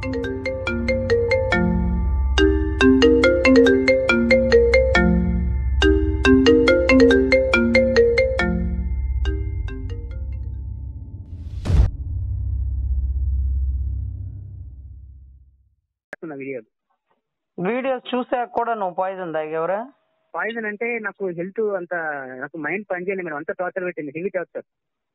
చేస్తున్న video videos చూసాక కూడా నువ్వు పాయిజన్ తాగేవరా పాయిజన్ అంటే నాకు హెల్త్ అంత నాకు మైండ్ పనిచేయలేదు మేడం అంత టార్చర్ పెట్టింది హెవీ టార్చర్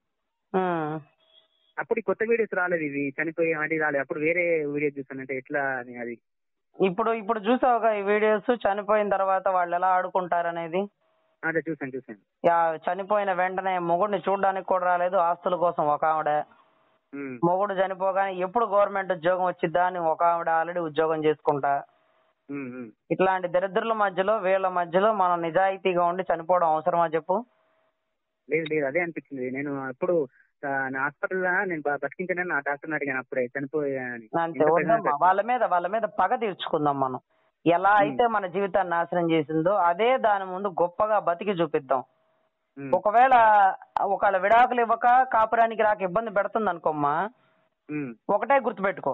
అప్పుడు ఈ కొత్త వీడియోస్ రాలేదు ఇవి చనిపోయి అది రాలేదు అప్పుడు వేరే వీడియో చూసాను అంటే ఎట్లా అని అది ఇప్పుడు ఇప్పుడు చూసావుగా ఈ వీడియోస్ చనిపోయిన తర్వాత వాళ్ళు ఎలా ఆడుకుంటారనేది అదే చూసాను చూసాను యా- చనిపోయిన వెంటనే మొగుడిని చూడడానికి కూడా రాలేదు ఆస్తుల కోసం ఒక ఆవిడ ఉమ్, మొగుడు చనిపోగానే ఎప్పుడు గవర్నమెంట్ ఉద్యోగం వచ్చిద్దా అని ఒక ఆవిడ ఆల్రెడీ ఉద్యోగం చేసుకుంటా ఉమ్, ఉమ్. ఇట్లాంటి దరిద్రుల మధ్యలో వీళ్ళ మధ్యలో మనం నిజాయితీగా ఉండి చనిపోవడం అవసరమా చెప్పు లేదు లేదు అదే అనిపించింది నేను అప్పుడు ఆ, నా హాస్పిటల్లో నేను బ- బతికించానని నా డాక్టర్ని అడిగాను అప్పుడే చనిపోయాని అంతే వద్దమ్మా వాళ్ళ మీద వాళ్ళ మీద పగ తీర్చుకుందాం మనం ఎలా అయితే మన జీవితాన్ని నాశనం చేసిందో అదే దాని ముందు గొప్పగా బతికి చూపిద్దాం ఒకవేళ ఒకవేళ విడాకులు ఇవ్వక కాపురానికి రాక ఇబ్బంది పెడుతుంది అనుకోమ్మా ఒకటే గుర్తుపెట్టుకో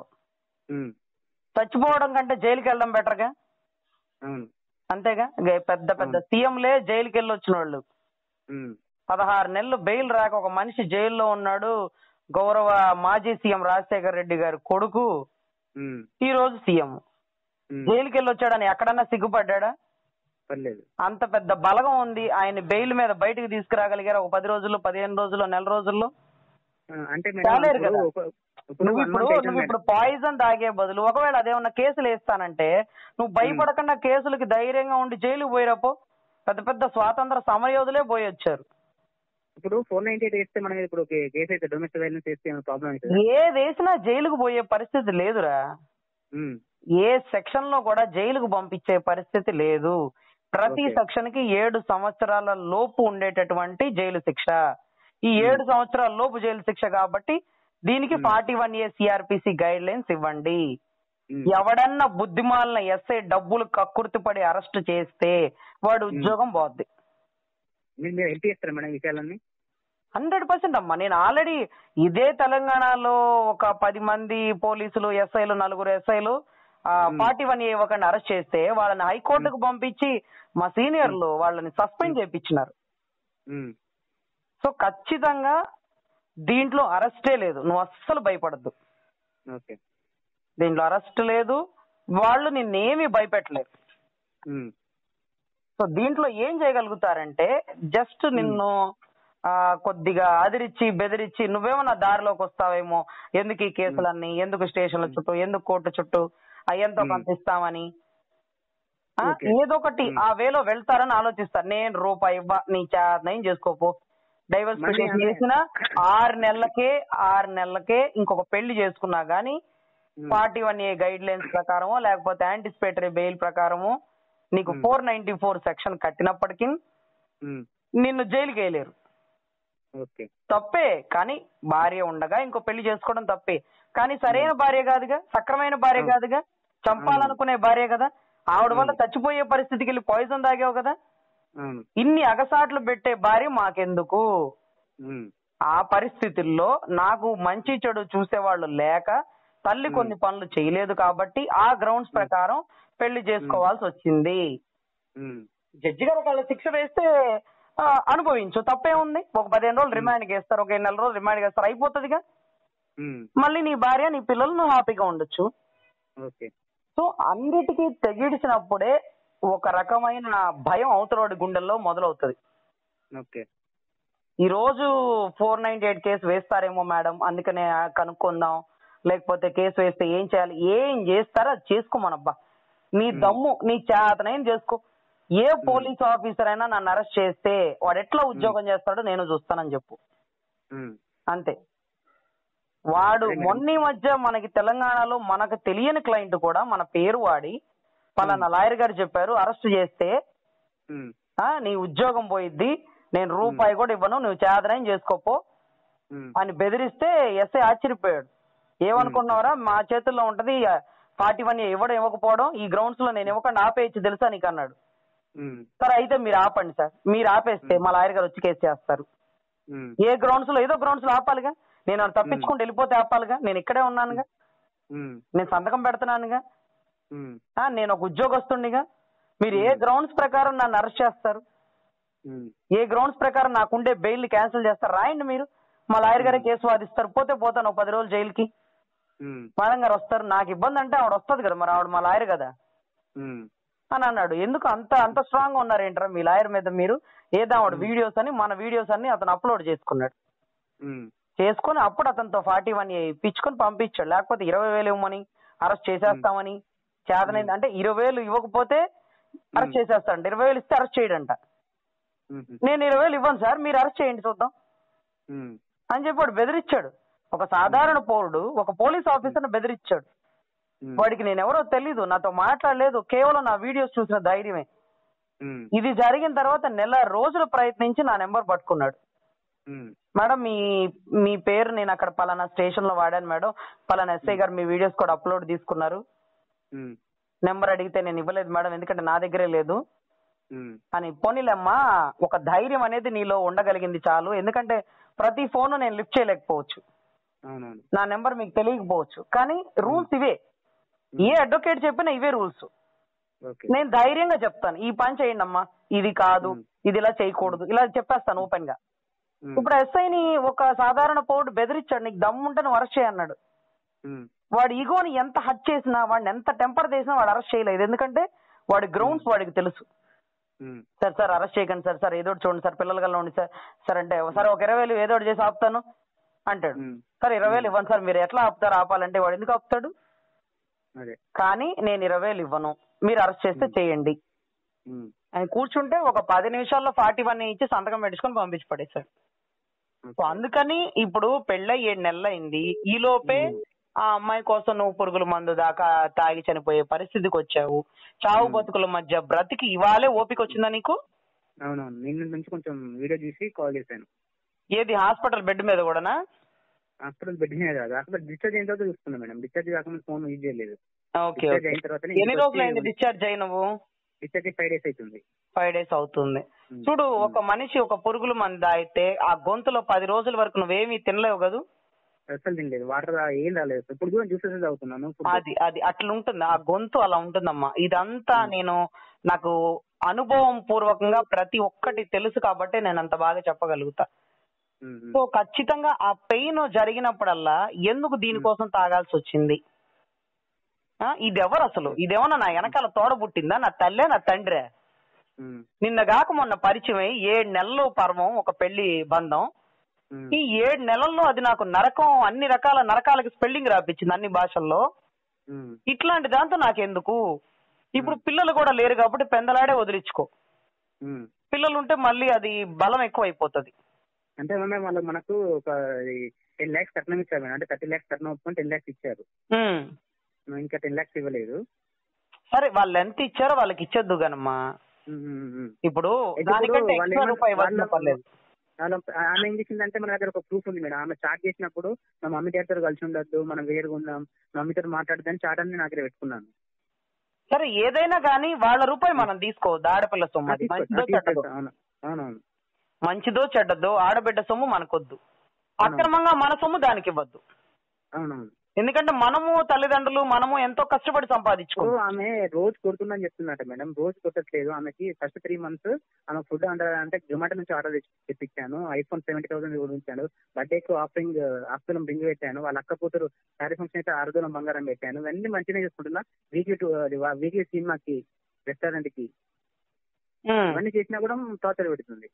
చచ్చిపోవడం కంటే జైలుకి వెళ్ళడం బెటర్గా అవును అంతేగా ఇక పెద్ద పెద్ద సీఎంలే జైలుకి వెళ్ళి వచ్చిన వాళ్ళు ఉమ్, పదహారు నెలలు బెయిల్ రాక ఒక మనిషి జైల్లో ఉన్నాడు గౌరవ మాజీ సీఎం రాజశేఖర రెడ్డి గారి కొడుకు ఉమ్, ఈ రోజు సీఎం ఉమ్. జైలుకి వెళ్ళి వచ్చాడని ఎక్కడన్నా సిగ్గుపడ్డా పర్లేదు అంత పెద్ద బలగం ఉంది ఆయన బెయిల్ మీద బయటకు తీసుకురాగలిగారు ఒక పది రోజుల్లో పదిహేను రోజుల్లో నెల రోజుల్లో ఆ, అంటే మేడం చాలేరు ఇప్పుడు కదా. ఒక- ఇప్పుడు నువ్వు one ఇప్పుడు month అవుతుంది నువ్వు ఇప్పుడు పాయిజన్ తాగే బదులు ఒకవేళ అదేమన్నా కేసులు వేస్తానంటే నువ్వు భయపడకుండా కేసులకి ధైర్యంగా ఉండి జైలుకి పోయిరాపో పెద్ద పెద్ద స్వాతంత్ర సమరయోధులే పోయి వచ్చారు ఇప్పుడు ఫోర్ నైన్టీ ఎయిట్ వేస్తే మనం ఇప్పుడు కే- కేసు అయితే డొమెస్టిక్ వైలెన్స్ వేస్తే ఏమైనా ప్రాబ్లం అవుతుంది ఏది వేసినా జైలుకు పోయే పరిస్థితి లేదురా ఏ సెక్షన్ లో కూడా జైలుకు పంపించే పరిస్థితి లేదు ప్రతి Okay. సెక్షన్ కి ఏడు సంవత్సరాల లోపు ఉండేటటువంటి జైలు శిక్ష ఈ ఏడు సంవత్సరాల లోపు జైలు శిక్ష కాబట్టి దీనికి Hmm. Forty one A CRPC guidelines ఇవ్వండి ఎవడన్నా బుద్ధిమాలిన ఎస్ఐ డబ్బులు కక్కుర్తి పడి అరెస్ట్ చేస్తే వాడు ఉద్యోగం పోద్ది మీరు మీరు హెల్ప్ చేస్తారా మేడం ఈ విషయాలన్నీ హండ్రెడ్ పర్సెంట్ అమ్మా నేను ఆల్రెడీ ఇదే తెలంగాణలో ఒక పది మంది పోలీసులు ఎస్ఐలు నలుగురు ఎస్ఐలు ఫార్టీ వన్ ఇవ్వకుండా అరెస్ట్ చేస్తే వాళ్ళని హైకోర్టుకు పంపించి మా సీనియర్లు వాళ్ళని సస్పెండ్ చేయించినారు ఉమ్, సో ఖచ్చితంగా దీంట్లో అరెస్టే లేదు నువ్వు అస్సలు భయపడద్దు ఓకే దీంట్లో అరెస్ట్ లేదు వాళ్ళు నిన్నేమి భయపెట్టలేరు ఉమ్, సో దీంట్లో ఏం చేయగలుగుతారంటే జస్ట్ నిన్ను ఆ, కొద్దిగా అదిరిచ్చి బెదిరించి నువ్వేమన్నా దారిలోకి వస్తావేమో ఎందుకు ఈ కేసులన్నీ ఎందుకు స్టేషన్ల చుట్టూ ఎందుకు కోర్టు చుట్టూ ఆ ఎంతో Hmm. కొంత ఇస్తామని ఆ, Okay. ఏదో ఒకటి Hmm. ఆ వేలో వెళ్తారని ఆలోచిస్తారు నేను రూపాయి ఇవ్వ నీ చేతనైం చేసుకోపో డైవర్స్ మళ్ళీ పిటిషన్ అదే- చేసిన ఆరు నెలలకే ఆరు నెలలకే ఇంకొక పెళ్లి చేసుకున్నా గానీ um, forty one A guidelines ప్రకారమో లేకపోతే యాంటిసిపేటరీ బెయిల్ ప్రకారమో నీకు Hmm. Four ninety four section కట్టినప్పటికీ ఉమ్, నిన్ను జైలుకి వేయలేరు ఓకే తప్పే కానీ భార్య ఉండగా ఇంకో పెళ్లి చేసుకోవడం తప్పే కానీ సరైన భార్య కాదుగా సక్రమైన భార్య అవును. కాదుగా చంపాలనుకునే భార్య కదా ఆవిడ వల్ల అవును. చచ్చిపోయే పరిస్థితికి వెళ్ళి పాయిజన్ తాగావు కదా అవును ఇన్ని అగసాట్లు పెట్టే భార్య మాకెందుకు ఉమ్, ఆ పరిస్థితుల్లో నాకు మంచి చెడు చూసేవాళ్ళు లేక తల్లి Hmm. కొన్ని పనులు చేయలేదు కాబట్టి ఆ గ్రౌండ్స్ ప్రకారం పెళ్లి చేసుకోవాల్సి వచ్చింది ఉమ్, జడ్జి గారు ఒకవేళ శిక్ష వేస్తే ఆ, అనుభవించు తప్పే ఉంది ఒక పదిహేను రోజులు రిమాండ్ వేస్తారు ఒక నెల రోజులు రిమాండ్ వేస్తారు అయిపోతుందిగా ఉమ్, మళ్ళీ నీ భార్య నీ పిల్లలు నువ్వు హ్యాపీగా ఉండొచ్చు ఓకే సో అన్నిటికీ తెగిడిచినప్పుడే ఒక రకమైన భయం అవతలోడి గుండెల్లో మొదలవుతుంది ఓకే ఈ రోజు ఫోర్ నైన్టీ ఎయిట్ కేసు వేస్తారేమో మేడం అందుకనే కనుక్కుందాం లేకపోతే కేసు వేస్తే ఏం చేయాలి ఏం చేస్తారో అది చేసుకోమనబ్బా నీ Hmm. దమ్ము నీ చేతనైన చేసుకో ఏ పోలీస్ ఆఫీసర్ అయినా నన్ను అరెస్ట్ చేస్తే వాడు ఎట్లా ఉద్యోగం చేస్తాడో నేను చూస్తానని చెప్పు ఉమ్, అంతే వాడు అదే మేడం. మొన్న ఈ మధ్య మనకి తెలంగాణలో మనకు తెలియని క్లయింట్ కూడా మన పేరు వాడి పలానా లాయర్ గారు చెప్పారు అరెస్ట్ చేస్తే ఉమ్, ఆ నీ ఉద్యోగం పోయిద్ది నేను రూపాయి కూడా ఇవ్వను నువ్వు చేతనైన చేసుకోపో ఉమ్, అని బెదిరిస్తే ఎస్ఐ ఆశ్చర్యపోయాడు ఏమనుకున్నావురా మా చేతుల్లో ఉంటది ఫార్టీ వన్ ఇవ్వడం ఇవ్వకపోవడం ఈ గ్రౌండ్స్ లో నేను ఇవ్వకుండా ఆపేయచ్చు తెలుసా నీకు అన్నాడు ఉమ్, సరే అయితే మీరు ఆపండి సార్ మీరు ఆపేస్తే మా లాయర్ గారు వచ్చి కేసు చేస్తారు ఉమ్, ఏ గ్రౌండ్స్ లో ఏదో గ్రౌండ్స్ లో ఆపాలిగా నేను అది తప్పించుకుంటూ వెళ్ళిపోతే ఆపాలిగా నేను ఇక్కడే ఉన్నానుగా ఉమ్, నేను సంతకం పెడుతున్నానుగా ఉమ్, ఆ, నేను ఒక ఉద్యోగస్తుండిగా మీరు ఏ గ్రౌండ్స్ ప్రకారం నన్ను అరెస్ట్ చేస్తారు ఉమ్, ఏ గ్రౌండ్స్ ప్రకారం నాకుండే బెయిల్ క్యాన్సిల్ చేస్తారు రాయండి మీరు మా లాయర్ గారే కేసు వాదిస్తారు పోతే పోతాను ఒక పది రోజులు జైలుకి ఉమ్, మేడం గారు వస్తారు నాకు ఇబ్బంది అంటే ఆవిడ వస్తుంది కదా మరి ఆవిడ మా లాయర్ కదా ఉమ్, అని అన్నాడు ఎందుకు అంత అంత స్ట్రాంగ్ గా ఉన్నారు ఏంట్రా మీ లాయర్ మీద మీరు ఏదో ఆవిడ వీడియోస్ అని మన వీడియోస్ అన్ని అతను అప్లోడ్ చేసుకున్నాడు ఉమ్, చేసుకొని అప్పుడు అతనితో ఫార్టీ వన్ ఇప్పించుకొని పంపించాడు లేకపోతే ఇరవై వేలు ఇవ్వమని అరెస్ట్ చేసేస్తామని చేతనైంది అంటే ఇరవై వేలు ఇవ్వకపోతే అరెస్ట్ చేసేస్తాడంట ఇరవై వేలు ఇస్తే అరెస్ట్ చేయడంట ఉమ్, నేను ఇరవై వేలు ఇవ్వను సార్ మీరు అరెస్ట్ చేయండి చూద్దాం ఉమ్, అని చెప్పి వాడు బెదిరించాడు ఒక సాధారణ పౌరుడు ఒక పోలీస్ ఆఫీసర్ని బెదిరించాడు ఉమ్, వాడికి నేను ఎవరో తెలీదు నాతో మాట్లాడలేదు కేవలం నా వీడియోస్ చూసిన ధైర్యమే ఉమ్, ఇది జరిగిన తర్వాత నెల రోజులు ప్రయత్నించి నా నెంబర్ పట్టుకున్నాడు ఉమ్, మేడం మీ మీ పేరు నేను అక్కడ పలానా స్టేషన్ లో వాడాను మేడం పలానా ఎస్ఐ గారు మీ వీడియోస్ కూడా అప్లోడ్ తీసుకున్నారు ఉమ్, నెంబర్ అడిగితే నేను ఇవ్వలేదు మేడం ఎందుకంటే నా దగ్గరే లేదు ఉమ్, అని పోనీలమ్మా ఒక ధైర్యం అనేది నీలో ఉండగలిగింది చాలు ఎందుకంటే ప్రతి ఫోన్ నేను లిఫ్ట్ చేయలేకపోవచ్చు అవునవును నా నెంబర్ మీకు తెలియకపోవచ్చు కానీ రూల్స్ ఇవే ఏ అడ్వకేట్ చెప్పినా ఇవే రూల్స్ ఓకే నేను ధైర్యంగా చెప్తాను ఈ పని చేయండి అమ్మా ఇది కాదు మ్. ఇది ఇలా చేయకూడదు ఇలా చెప్పేస్తాను ఓపెన్ గా ఉమ్, ఇప్పుడు ఎస్ఐని ఒక సాధారణ పౌరుడు బెదిరించాడు నీకు దమ్ముంటే నువ్వు అరెస్ట్ చేయన్నాడు ఉమ్, వాడి ఈగోని ఎంత హట్ చేసినా వాడిని ఎంత టెంపర్ చేసినా వాడు అరెస్ట్ చేయలేదు ఎందుకంటే వాడి గ్రౌండ్స్ వాడికి తెలుసు ఉమ్, సార్ సార్ అరెస్ట్ చేయకండి సార్ సార్ ఏదో ఒకటి చూడండి సార్ పిల్లల కల్లా ఉండి సార్ సార్ అంటే సార్ ఒక ఇరవై వేలు ఏదో ఒకటి చేసి ఆపుతాను అంటాడు ఉమ్, సార్ ఇరవై వేలు ఇవ్వను సార్ మీరు ఎట్లా ఆపుతారు ఆపాలంటే వాడు ఎందుకు ఆపుతాడు అదే కానీ నేను ఇరవై వేలు ఇవ్వను మీరు అరెస్ట్ చేస్తే చేయండి ఉమ్, ఆయన కూర్చుంటే ఒక పది నిమిషాల్లో ఫార్టీ వన్ ఇచ్చి సంతకం పెట్టించుకొని పంపించి పడేశాడు సో అందుకని ఇప్పుడు పెళ్ళై ఏడు నెలలు అయింది ఈ లోపే ఆ అమ్మాయి కోసం నువ్వు పురుగుల మందు దాకా తాగి చనిపోయే పరిస్థితికి వచ్చావు చావు బతుకుల మధ్య బ్రతికి ఇవాళే ఓపిక వచ్చిందా నీకు అవునవును నిన్న నుంచి కొంచెం వీడియో చూసి కాల్ చేశాను ఏది హాస్పిటల్ బెడ్ మీద కూడానా హాస్పిటల్ బెడ్ మీద కాదు హాస్పిటల్ డిశ్చార్జ్ అయిన తర్వాత చూస్తున్నా మేడం డిశ్చార్జ్ కాకముందు ఫోన్ యూజ్ చేయలేదు ఓకే డిశ్చార్జ్ ఓకే అయిన తర్వాత ఎన్ని రోజులు అయింది డిశ్చార్జ్ అయ్యి నువ్వు డిశ్చార్జ్ ఫైవ్ డేస్ అవుతుంది ఫైవ్ డేస్ అవుతుంది ఉమ్. చూడు ఒక మనిషి ఒక పురుగుల మందు అయితే ఆ గొంతులో పది రోజుల వరకు నువ్వేమీ తినలేవు కదా అసలు తినలేదు వాటర్ ఏం రాలేదు ఇప్పుడు కూడా జ్యూసెస్ తాగుతున్నాను Food. అది అది అట్లా ఉంటుంది ఆ గొంతు అలా ఉంటుందమ్మా ఇదంతా నేను నాకు అనుభవం పూర్వకంగా ప్రతి ఒక్కటి తెలుసు కాబట్టి నేను అంత బాగా చెప్పగలుగుతా ఉమ్, ఉమ్. సో ఖచ్చితంగా ఆ పెయిన్ జరిగినప్పుడల్లా ఎందుకు దీనికోసం తాగాల్సి వచ్చింది ఆ, ఇది ఎవరు అసలు ఇదేమన్నా నా వెనకాల తోడ పుట్టిందా నా తల్లే నా తండ్రే ఉమ్, నిన్న కాక మొన్న పరిచయం అయ్యి ఏడు నెలలు పర్వం ఒక పెళ్లి బంధం ఉమ్, ఈ ఏడు నెలల్లో అది నాకు నరకం అన్ని రకాల నరకాలకి స్పెల్లింగ్ రాపించింది అన్ని భాషల్లో ఉమ్, ఇట్లాంటి దాంతో నాకెందుకు ఇప్పుడు పిల్లలు కూడా లేరు కాబట్టి పెందలాడే వదిలించుకో ఉమ్. పిల్లలు ఉంటే మళ్ళీ అది బలం ఎక్కువ అయిపోతుంది అంటే మేడం వాళ్ళకి మనకు ఒక టెన్ ల్యాక్స్ కట్నం ఇచ్చారు మేడం అంటే థర్టీ ల్యాక్స్ కట్నం ఒప్పుకొని టెన్ ల్యాక్స్ ఇచ్చారు నువ్వు ఇంకా టెన్ ల్యాక్స్ ఇవ్వలేదు సరే వాళ్ళు ఎంత ఇచ్చారో వాళ్ళకి ఇచ్చేద్దు గనమ్మా ఉమ్, ఉమ్, ఉమ్. ఇప్పుడు అయితే దానికంటే ఇప్పుడు వాళ్ళు ఎక్స్ట్రా ఏమన్నా- రూపాయి ఇవ్వాల్సిన వాళ్ళు- పర్లేదు వాళ్ళ ఆమె ఏం చేసిందంటే మన దగ్గర ఒక ప్రూఫ్ ఉంది మేడం ఆమె చాట్ చేసినప్పుడు మా మమ్మీ డాడీతో కలిసి ఉండొద్దు మనం వేరుగా ఉందాం మమ్మీతో మాట్లాడదని చాట్ అని నా దగ్గర పెట్టుకున్నాను సరే ఏదైనా కానీ వాళ్ళ రూపాయి మనం తీసుకోవద్దు ఆడపిల్ల సొమ్ము అది తీసుకో- మంచిదో తీసుకో- చెడ్డదో అవును అవునవును మంచిదో చెడ్డదో ఆడబిడ్డ సొమ్ము మనకొద్దు అక్రమంగా మన సొమ్ము దానికి ఇవ్వద్దు అవునవును ఎందుకంటే మనము తల్లిదండ్రులు మనము ఎంతో కష్టపడి ఇప్పుడు సంపాదించుకున్నాం ఆమె రోజు కొడుతుందని చెప్తుందట మేడం రోజు కొట్టట్లేదు ఆమెకి ఫస్ట్ త్రీ మంత్స్ ఆమె ఫుడ్ ఆర్డర్ అంటే జొమాటో నుంచి ఆర్డర్ తెప్పించాను ఐఫోన్ సెవెంటీ థౌసండ్ గురించాను బర్త్డేకి ఆఫరింగ్ ఆఫ్టర్నూన్ రింగ్ పెట్టాను వాళ్ళ అక్క కూతురు శారీ ఫంక్షన్ అయితే ఆరు దూరం బంగారం పెట్టాను ఇవన్నీ మంచిగా చేసుకుంటున్నా వీక్లీ టూ వీక్లీ సినిమాకి రెస్టారెంట్ కి ఉమ్. ఇవన్నీ చేసినా కూడా టార్చర్ పెడుతుంది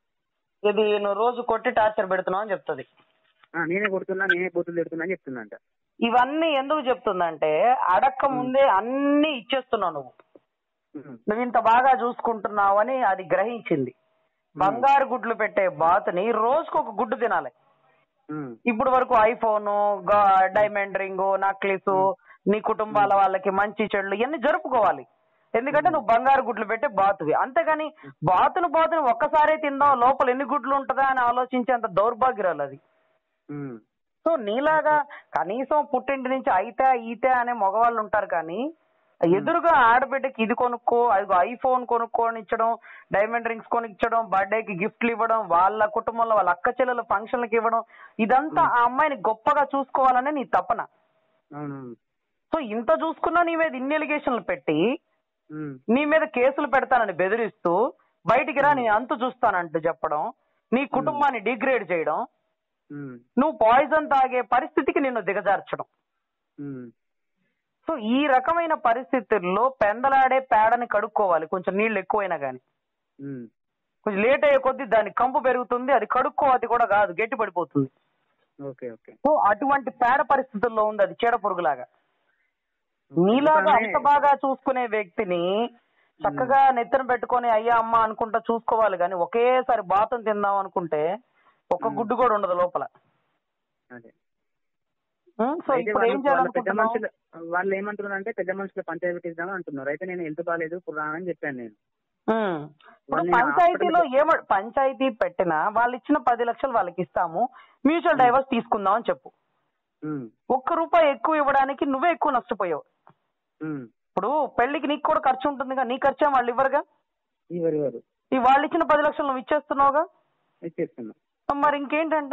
ఇది నువ్వు రోజు కొట్టి టార్చర్ పెడుతున్నావు అని చెప్తుంది ఆ, నేనే కొడుతున్నా నేనే బూతులు తిడుతున్నా అని చెప్తుందంట ఇవన్నీ ఎందుకు చెప్తుందంటే అడక్క ముందే అన్ని ఇచ్చేస్తున్నావు నువ్వు ఉమ్, నువ్వు ఇంత బాగా చూసుకుంటున్నావు అని అది గ్రహించింది బంగారు గుడ్లు పెట్టే బాతుని రోజుకు ఒక గుడ్డు తినాలి ఉమ్, ఇప్పుడు వరకు ఐఫోన్ డైమండ్ రింగ్ నక్లిస్ నీ కుటుంబాల వాళ్ళకి మంచి చెడులు ఇవన్నీ జరుపుకోవాలి ఎందుకంటే నువ్వు బంగారు గుడ్లు పెట్టే బాతువి అంతేగాని బాతును బాతుని ఒక్కసారే తిందాం లోపల ఎన్ని గుడ్లు ఉంటుందా అని ఆలోచించేంత దౌర్భాగ్యరాలు అది ఉమ్, సో నీలాగా కనీసం పుట్టింటి నుంచి అయితే ఈతే అనే మగవాళ్ళు ఉంటారు కానీ ఎదురుగా ఆడబిడ్డకి ఇది కొనుక్కో అది ఐఫోన్ కొనుక్కొని ఇచ్చడం డైమండ్ రింగ్స్ కొనిచ్చడం బర్త్డేకి గిఫ్ట్లు ఇవ్వడం వాళ్ళ కుటుంబంలో వాళ్ళ అక్క చెల్లెల ఫంక్షన్లకి ఇవ్వడం ఇదంతా ఆ అమ్మాయిని గొప్పగా చూసుకోవాలనే నీ తపన అవునవును సో ఇంత చూసుకున్నా నీ మీద ఇన్ని ఎలిగేషన్లు పెట్టి ఉమ్, నీ మీద కేసులు పెడతానని బెదిరిస్తూ బయటికి రా నీ అంతు చూస్తానంటూ చెప్పడం నీ కుటుంబాన్ని డిగ్రేడ్ చేయడం ఉమ్, నువ్వు పాయిజన్ తాగే పరిస్థితికి నిన్ను దిగజార్చడం ఉమ్, సో ఈ రకమైన పరిస్థితుల్లో పెందలాడే పేడని కడుక్కోవాలి కొంచెం నీళ్లు ఎక్కువైనా గానీ ఉమ్, కొంచెం లేట్ అయ్యే కొద్దీ దాని కంపు పెరుగుతుంది అది కడుక్కోవాలి కూడా కాదు గట్టి పడిపోతుంది ఓకే ఓకే సో అటువంటి పేడ పరిస్థితుల్లో ఉంది అది చీడ పురుగులాగా నీలాగా అందుకనే- అంత బాగా చూసుకునే వ్యక్తిని చక్కగా నెత్తిన పెట్టుకొని అయ్యా అమ్మ అనుకుంటా చూసుకోవాలి కానీ ఒకేసారి బాతం తిందాం అనుకుంటే ఒక్క మ్మ్. గుడ్డు కూడా ఉండదు లోపల అదే ఉమ్, సో అయితే ఇప్పుడు ఏం వాళ్ళు- వాళ్ళ పెద్ద చేయాలనుకుంటున్నావు మనుషులు వాళ్ళు ఏమంటున్నారు అంటే పెద్ద మనుషులు పంచాయతీ పెట్టిద్దాం అంటున్నారు అయితే నేను హెల్త్ బాగాలేదు ఇప్పుడు రానని చెప్పాను నేను ఉమ్. ఇప్పుడు వాళ్ళని పంచాయతీలో ఏమ పంచాయతీ పెట్టినా వాళ్ళు ఇచ్చిన పది లక్షలు వాళ్ళకి ఇస్తాము మ్యూచువల్ డైవర్స్ తీసుకుందాం అని చెప్పు ఉమ్, ఒక్క రూపాయి ఎక్కువ ఇవ్వడానికి నువ్వే ఎక్కువ నష్టపోయావు ఉమ్, ఇప్పుడు పెళ్లికి నీకు కూడా ఖర్చు ఉంటుందిగా నీ ఖర్చే వాళ్ళు ఇవ్వరుగా ఇవ్వరు ఇవ్వరు ఈ వాళ్ళు ఇచ్చిన పది లక్షలు నువ్వు ఇచ్చేస్తున్నావుగా ఇచ్చేస్తున్నా మరి ఇంకేంటంట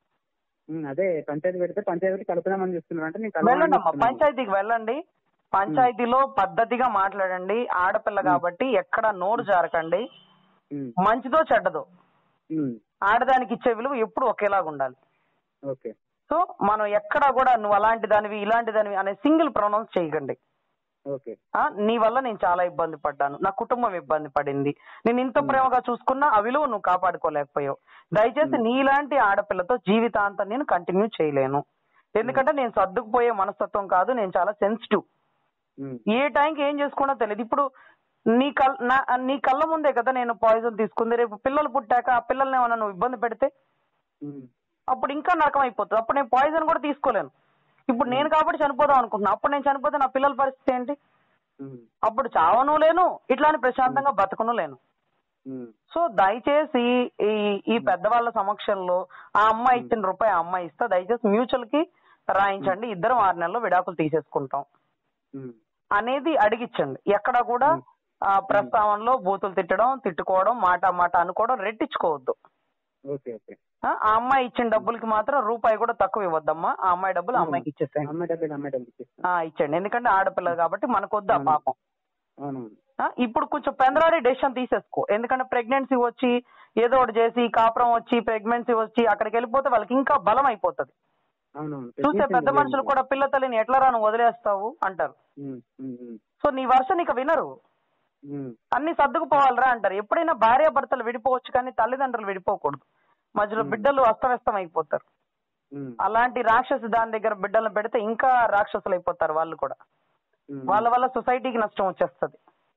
ఉమ్, అదే పంచాయతీ పెడితే పంచాయతీ కలుపుదామని చూస్తున్నారు అంటే నేను కలపమని వెళ్ళండి అమ్మా చెప్తున్నాను. పంచాయతీకి వెళ్ళండి పంచాయతీలో పద్ధతిగా మాట్లాడండి ఆడపిల్ల కాబట్టి ఎక్కడ నోరు జారకండి ఉమ్, మంచిదో చెడ్డదో ఉమ్, ఆడదానికి ఇచ్చే విలువ ఎప్పుడు ఒకేలాగా ఉండాలి ఓకే సో మనం ఎక్కడా కూడా నువ్వు అలాంటి దానివి ఇలాంటి దానివి అనే సింగిల్ ప్రొనౌన్స్ చేయకండి ఓకే ఆ, నీ వల్ల నేను చాలా ఇబ్బంది పడ్డాను నా కుటుంబం ఇబ్బంది పడింది నేను ఇంత ప్రేమగా చూసుకున్నా ఆ విలువ నువ్వు కాపాడుకోలేకపోయావు దయచేసి నీలాంటి ఆడపిల్లతో జీవితాంతం నేను కంటిన్యూ చేయలేను ఎందుకంటే నేను సర్దుకుపోయే మనస్తత్వం కాదు నేను చాలా సెన్సిటివ్ ఉమ్, ఏ టైంకి ఏం చేసుకున్నా తెలియదు ఇప్పుడు నీ కల్ నా నీ కళ్ళ ముందే కదా నేను పాయిజన్ తీసుకుంది రేపు పిల్లలు పుట్టాక ఆ పిల్లల్ని ఏమన్నా నువ్వు ఇబ్బంది పెడితే ఉమ్, అప్పుడు ఇంకా నరకం అయిపోతుంది అప్పుడు నేను పాయిజన్ కూడా తీసుకోలేను ఇప్పుడు నేను కాబట్టి చనిపోదాం అనుకుంటున్నా అప్పుడు నేను చనిపోతే నా పిల్లల పరిస్థితి ఏంటి ఉమ్, అప్పుడు చావను లేను ఇట్లాని ప్రశాంతంగా బతకను లేను ఉమ్, సో దయచేసి ఈ ఈ పెద్దవాళ్ళ సమక్షంలో ఆ అమ్మాయి ఇచ్చిన రూపాయి ఆ అమ్మాయి ఇస్తా దయచేసి మ్యూచువల్ కి రాయించండి ఇద్దరం ఆరు నెలల్లో విడాకులు తీసేసుకుంటాం ఉమ్, అనేది అడిగించండి ఎక్కడ కూడా ఆ ప్రస్తావనలో బూతులు తిట్టడం తిట్టుకోవడం మాట మాట అనుకోవడం రెట్టించుకోవద్దు ఓకే ఓకే ఆ ఆ అమ్మాయి ఇచ్చిన డబ్బులకి మాత్రం రూపాయి కూడా తక్కువ ఇవ్వద్దమ్మా ఆ అమ్మాయి డబ్బులు ఆ అమ్మాయికి ఇచ్చేసేయండి అమ్మాయి డబ్బులు అమ్మాయి డబ్బులు ఇచ్చేస్తాను ఆ, ఇచ్చేయండి ఎందుకంటే ఆడపిల్ల కాబట్టి మనకొద్దు ఆ పాపం అవునవును ఆ, ఇప్పుడు కొంచెం పెందరాడి డెసిషన్ తీసేసుకో ఎందుకంటే ప్రెగ్నెన్సీ వచ్చి ఏదో ఒకటి చేసి కాపురం వచ్చి ప్రెగ్నెన్సీ వచ్చి అక్కడికి వెళ్ళిపోతే వాళ్ళకి ఇంకా బలం అయిపోతుంది అవునవును చూసే పెద్ద మనుషులు కూడా పిల్ల తల్లిని ఎట్లా రాను వదిలేస్తావు అంటారు ఉమ్, ఉమ్, ఉమ్, సో నీ వర్షం ఇక వినరు ఉమ్, అన్ని సర్దుకుపోవాలరా అంటారు ఎప్పుడైనా భార్య భర్తలు విడిపోవచ్చు కానీ తల్లిదండ్రులు విడిపోకూడదు మధ్యలో బిడ్డలు అస్తవ్యస్తం అయిపోతారు ఉమ్, అలాంటి రాక్షసి దాని దగ్గర బిడ్డలను పెడితే ఇంకా రాక్షసులు అయిపోతారు వాళ్ళు కూడా ఉమ్, వాళ్ళ వల్ల సొసైటీకి నష్టం వచ్చేస్తది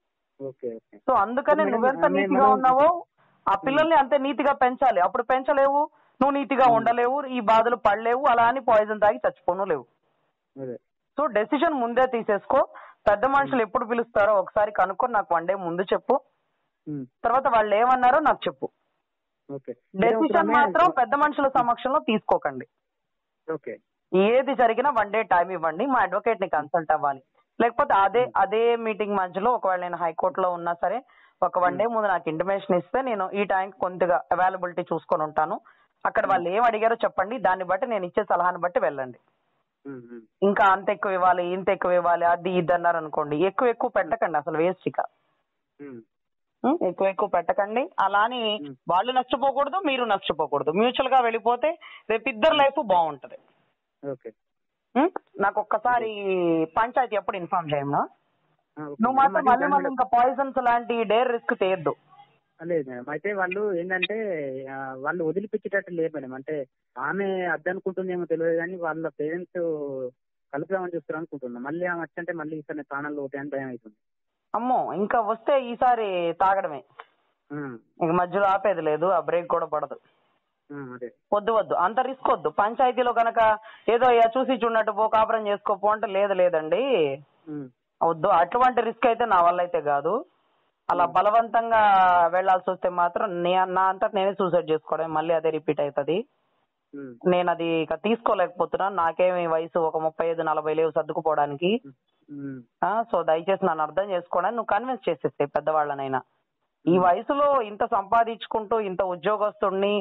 ఓకే ఓకే సో అందుకనే మేడం, నువ్వెంత ఆమె నీతిగా మనం- ఉన్నావో ఆ పిల్లల్ని అంతే నీతిగా పెంచాలి అప్పుడు పెంచలేవు నువ్వు నీతిగా ఉండలేవు ఈ బాధలు పడలేవు అలా అని పాయిజన్ తాగి చచ్చిపోను లేవు అదే సో డెసిషన్ ముందే తీసేసుకో పెద్ద మనుషులు ఎప్పుడు పిలుస్తారో ఒకసారి కనుక్కొని నాకు వన్ డే ముందు చెప్పు ఉమ్, తర్వాత వాళ్ళు ఏమన్నారో నాకు చెప్పు ఓకే డెసిషన్ మాత్రం పెద్ద మనుషుల సమక్షంలో తీసుకోకండి ఓకే ఏది జరిగినా వన్ డే టైం ఇవ్వండి మా అడ్వకేట్ ని కన్సల్ట్ అవ్వాలి లేకపోతే అదే అదే మీటింగ్ మధ్యలో ఒకవేళ నేను హైకోర్టులో ఉన్నా సరే ఒక వన్ డే ముందు నాకు ఇంటిమేషన్ ఇస్తే నేను ఈ టైం కొద్దిగా అవైలబిలిటీ చూసుకొని ఉంటాను అక్కడ వాళ్ళు ఏం అడిగారో చెప్పండి దాన్ని బట్టి నేను ఇచ్చే సలహాని బట్టి వెళ్ళండి ఉమ్, ఉమ్, ఇంకా అంత ఎక్కువ ఇవ్వాలి ఇంత ఎక్కువ ఇవ్వాలి అది ఇది అన్నారు అనుకోండి ఎక్కువ ఎక్కువ పెట్టకండి అసలు వేస్ట్ ఇక ఉమ్, ఉం? ఎక్కువ ఎక్కువ పెట్టకండి అలాని ఉం. వాళ్ళు నష్టపోకూడదు మీరు నష్టపోకూడదు మ్యూచువల్ గా వెళ్ళిపోతే రేపు ఇద్దరు లైఫ్ బాగుంటది ఓకే ఉం? నాకు ఒక్కసారి పంచాయతీ ఎప్పుడు ఇన్ఫార్మ్ చేయమా ఆ, ఓకే నువ్వు మేడం, మాత్రం మళ్ళీ మళ్ళీ దాని మళ్ళీ మీద- ఇంకా పాయిజన్స్ లాంటి డేర్ రిస్క్ చేయొద్దు లేదు మేడం అయితే వాళ్ళు ఏంటంటే ఆ, వాళ్ళు వదిలిపెట్టేటట్టు లేదు మేడం అంటే ఆమె అద్దనుకుంటుందేమో తెలియదు కానీ వాళ్ళ పేరెంట్స్ కలుపుదామని చూస్తారు అనుకుంటున్నా మళ్ళీ ఆమె వచ్చంటే మళ్ళీ ఈసారి నా ప్రాణాలు ఒకటి అని భయం అవుతుంది అమ్మో ఇంకా వస్తే ఈసారి తాగడమే ఆ, ఇంక మధ్యలో ఆపేది లేదు ఆ బ్రేక్ కూడా పడదు ఆ, అదే వద్దు వద్దు అంత రిస్క్ వద్దు పంచాయతీలో కనుక ఏదో ఇక చూసి చూడనట్టు పో కాపురం చేసుకోపో అంటే లేదు లేదండి ఉమ్, వద్దు అటువంటి రిస్క్ అయితే నా వల్ల అయితే కాదు అలా బలవంతంగా వెళ్లాల్సి వస్తే మాత్రం నే- నా అంతా నేనే సూసైడ్ చేసుకోవడం మళ్ళీ అదే రిపీట్ అవుతుంది ఉమ్, నేను అది ఇక తీసుకోలేకపోతున్నా నాకేమి వయసు ఒక ముప్పై ఐదు నలభై లేవు సర్దుకుపోవడానికి ఉమ్, ఆ, సో దయచేసి నన్ను అర్థం చేసుకోవడానికి నువ్వు కన్విన్స్ చేసేస్తే పెద్దవాళ్ళనైనా ఈ వయసులో ఇంత సంపాదించుకుంటూ ఇంత ఉద్యోగస్తుడిని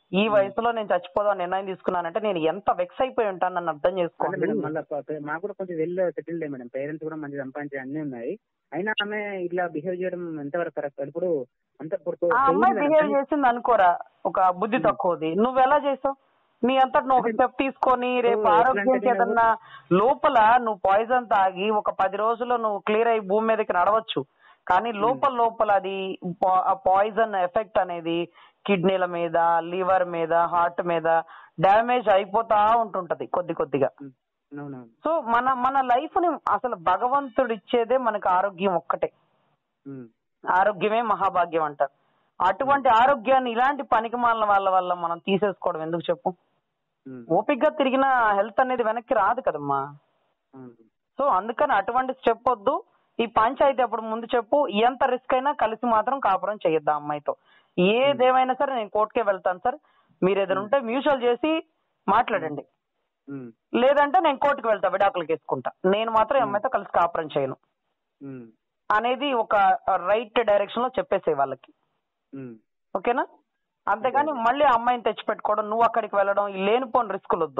ఈ వయసులో నేను చచ్చిపోదాం నిర్ణయం తీసుకున్నానంటే నేను ఎంత వెక్స్ అయిపోయి ఉంటాను నన్ను అర్థం అంటే చేసుకోండి మేడం మళ్ళీ మాకు కూడా కొంచెం వెల్ సెటిల్డ్ మేడం పేరెంట్స్ కూడా మంచి సంపాదించే అన్ని ఉన్నాయి అయినా ఆమె ఇట్లా బిహేవ్ చేయడం ఎంతవరకు కరెక్ట్ ఇప్పుడు అంత ఇప్పుడు ఆ అమ్మాయి బిహేవ్ చేసింది అనుకోరా ఒక బుద్ధి తక్కువది నువ్వు ఎలా చేసావు నీ అంతట నువ్వు ఒక స్టెప్ తీసుకొని రేపు నువ్వు ఆరోగ్యం ఎట్లాంటి ఏదన్నా లోపల నువ్వు పాయిజన్ తాగి ఒక పది రోజుల్లో నువ్వు క్లియర్ అయ్యి భూమి మీదకి నడవచ్చు కానీ లోపల లోపల అది పా- ఆ పాయిజన్ ఎఫెక్ట్ అనేది కిడ్నీల మీద లివర్ మీద హార్ట్ మీద డ్యామేజ్ అయిపోతా ఉంటుంటది కొద్ది కొద్దిగా అవునవును సో మన మన లైఫ్ ని అసలు భగవంతుడు ఇచ్చేదే మనకు ఆరోగ్యం ఒక్కటే ఉమ్, ఆరోగ్యమే మహాభాగ్యం అంటారు అటువంటి ఆరోగ్యాన్ని ఇలాంటి పనికిమాలిన వాళ్ళ వల్ల మనం తీసేసుకోవడం ఎందుకు చెప్పు ఉమ్, ఓపిగ్గా తిరిగిన హెల్త్ అనేది వెనక్కి రాదు కదమ్మా అవును. సో అందుకని అటువంటి స్టెప్ వద్దు ఈ పంచాయతీ అప్పుడు ముందు చెప్పు ఎంత రిస్క్ అయినా కలిసి మాత్రం కాపురం చేయొద్దు ఆ అమ్మాయితో ఏదేమైనా సరే నేను కోర్టుకే వెళ్తాను సార్ మీరు ఏదైనా ఉంటే మ్యూచువల్ చేసి మాట్లాడండి ఉమ్, లేదంటే నేను కోర్టుకు వెళ్తా విడాకులకు వేసుకుంటా నేను మాత్రం ఈ అమ్మాయితో కలిసి కాపురం చేయను ఉమ్, అనేది ఒక రైట్ డైరెక్షన్ లో చెప్పేసే వాళ్ళకి ఉమ్, ఓకేనా అంతేగాని మళ్ళీ ఆ అమ్మాయిని తెచ్చిపెట్టుకోవడం నువ్వు అక్కడికి వెళ్ళడం ఈ లేనిపోని రిస్కులు వద్దు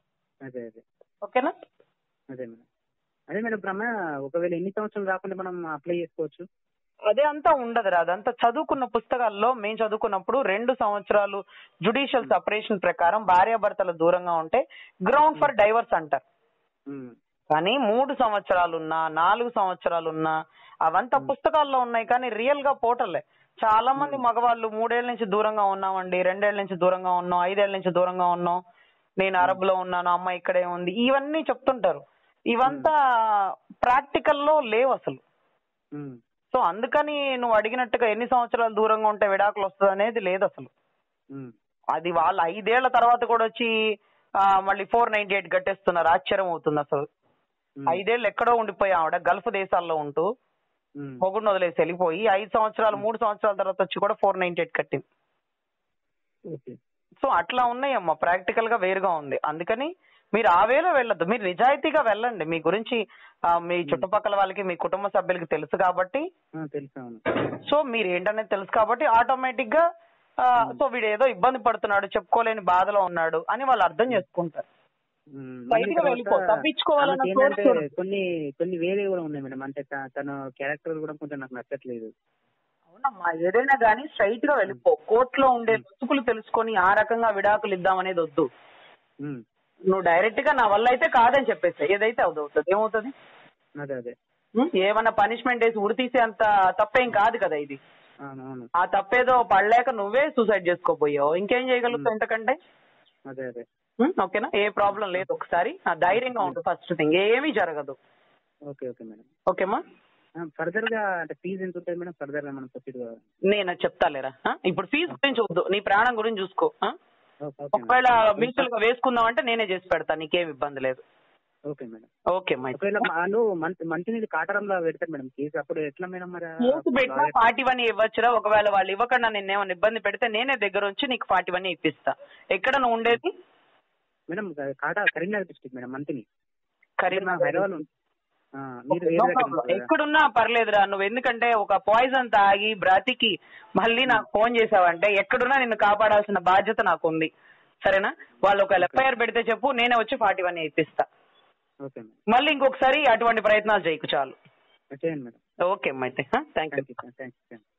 అదే అదే ఓకేనా అదే మేడం అదే మేడం ఇప్పుడు అమ్మ ఒకవేళ ఎన్ని సంవత్సరాలు రాకుండా మనం అప్లై చేసుకోవచ్చు అదే అంతా ఉండదురా అదంతా చదువుకున్న పుస్తకాల్లో మేము చదువుకున్నప్పుడు రెండు సంవత్సరాలు జుడిషియల్ సపరేషన్ ప్రకారం భార్యాభర్తలు దూరంగా ఉంటే గ్రౌండ్ ఫర్ డైవర్స్ అంటారు ఉమ్, కానీ మూడు సంవత్సరాలున్నా నాలుగు సంవత్సరాలున్నా అవంతా పుస్తకాల్లో ఉన్నాయి కానీ రియల్ గా పోటలే చాలా మంది మగవాళ్ళు మూడేళ్ల నుంచి దూరంగా ఉన్నామండి రెండేళ్ల నుంచి దూరంగా ఉన్నాం ఐదేళ్ల నుంచి దూరంగా ఉన్నాం నేను అరబ్ లో ఉన్నాను అమ్మాయి ఇక్కడే ఉంది ఇవన్నీ చెప్తుంటారు ఇవంతా ప్రాక్టికల్ లో లేవు అసలు ఉమ్, సో అందుకని నువ్వు అడిగినట్టుగా ఎన్ని సంవత్సరాలు దూరంగా ఉంటే విడాకులు వస్తుంది అనేది లేదు అసలు ఉమ్, అది వాళ్ళు ఐదేళ్ల తర్వాత కూడా వచ్చి ఆ, మళ్ళీ ఫోర్ నైన్టీ ఎయిట్ కట్టేస్తున్నారు ఆశ్చర్యం అవుతుంది అసలు ఉమ్, ఐదేళ్ళు ఎక్కడో ఉండిపోయి ఆవిడ గల్ఫ్ దేశాల్లో ఉంటూ ఉమ్, మొగుడిని వదిలేసి వెళ్ళిపోయి ఐదు సంవత్సరాలు మూడు సంవత్సరాల తర్వాత వచ్చి కూడా ఫోర్ నైన్టీ ఎయిట్ కట్టింది ఓకే సో అట్లా ఉన్నాయమ్మా ప్రాక్టికల్ గా వేరుగా ఉంది అందుకని మీరు ఆ వేలో వెళ్ళొద్దు మీరు నిజాయితీగా వెళ్ళండి మీ గురించి ఆ, మీ చుట్టుపక్కల వాళ్ళకి మీ కుటుంబ సభ్యులకి తెలుసు కాబట్టి ఆ, తెలుసు అవును సో మీరు ఏంటనేది తెలుసు కాబట్టి ఆటోమేటిక్ గా ఆ, సో వీడు ఏదో ఇబ్బంది పడుతున్నాడు చెప్పుకోలేని బాధలో ఉన్నాడు అని వాళ్ళు అర్థం చేసుకుంటారు ఉమ్, బయటికి మళ్ళీ తర్వాత వెళ్ళిపో, తప్పించుకోవాలన్న ఆమెకి ఏంటంటే కోరిక కొన్ని కొన్ని వేరే కూడా ఉన్నాయి మేడం అంటే త- తన క్యారెక్టర్ కూడా కొంచెం నాకు నచ్చట్లేదు అవునమ్మా ఏదైనా కానీ స్ట్రైట్ గా వెళ్ళిపో కోర్టులో ఉండే రుసుకులు తెలుసుకొని ఆ రకంగా విడాకులు ఇద్దాం అనేది వద్దు ఉమ్, నువ్వు డైరెక్ట్ గా నా వల్ల అయితే కాదని చెప్పేసి ఏదైతే అవుతుంది ఏమవుతుంది అదే అదే ఉం? ఏమన్నా పనిష్మెంట్ వేసి ఉరి తీసే అంత తప్పేం కాదు కదా ఇది అవును అవును ఆ తప్పేదో పడలేక నువ్వే సూసైడ్ చేసుకోపోయావు ఇంకేం చేయగలుగుతావు ఇంతకంటే అదే అదే ఉం? ఓకేనా ఏ ప్రాబ్లం లేదు ఒకసారి ఆ ధైర్యంగా ఉంటుంది ఫస్ట్ థింగ్ ఏమీ జరగదు ఓకే ఓకే మేడం ఓకేమా ఫర్దర్ గా అంటే ఫీజు ఎంత ఉంటుంది మేడం ఫర్దర్ గా మనం ప్రొసీడ్ కావాలి నేను చెప్తాలేరా ఆ? ఇప్పుడు ఫీజు గురించి వద్దు నీ ప్రాణం గురించి చూసుకో ఆ? ఓకే ఓకే ఒకవేళ మేడం. మ్యూచువల్ గా వేసుకుందాం అంటే నేనే చేసి పెడతా నీకేం ఇబ్బంది లేదు ఓకే మేడం ఓకే మై ఒకవేళ వాళ్ళు మంత్ మంచినీళ్ళు కాటరంలో పెడతారు మేడం కేసు అప్పుడు ఎట్లా మేడం మరి కేసు పెట్టినా ఫార్టీ వన్ ఇవ్వచ్చురా ఒకవేళ వాళ్ళు ఇవ్వకుండా నేను ఏమైనా ఇబ్బంది పెడితే నేనే దగ్గర వచ్చి నీకు ఫార్టీ వన్ ఇప్పిస్తా ఎక్కడ నువ్వు ఉండేది మేడం కాట కరీంనగర్ డిస్ట్రిక్ట్ మేడం మంత్ని కరీంనగర్ హైదరాబాద్ ఉంది. ఆ, మీరు వేరే No దగ్గర problem. ఉంటారు కదా. ఎక్కడున్నా పర్లేదురా నువ్వు ఎందుకంటే ఒక పాయిజన్ తాగి బ్రతికి మళ్ళీ నాకు ఫోన్ చేసావంటే ఎక్కడున్నా నిన్ను కాపాడాల్సిన బాధ్యత నాకు ఉంది సరేనా వాళ్ళు ఒక ఎఫ్ఐఆర్ పెడితే చెప్పు నేనే వచ్చి ఫార్టీ వన్ ఇప్పిస్తా ఓకే మేడం మళ్ళీ ఇంకొకసారి అటువంటి ప్రయత్నాలు చేయకు చాలు చేయండి మేడం ఓకే అమ్మా అయితే thank you thank you thank you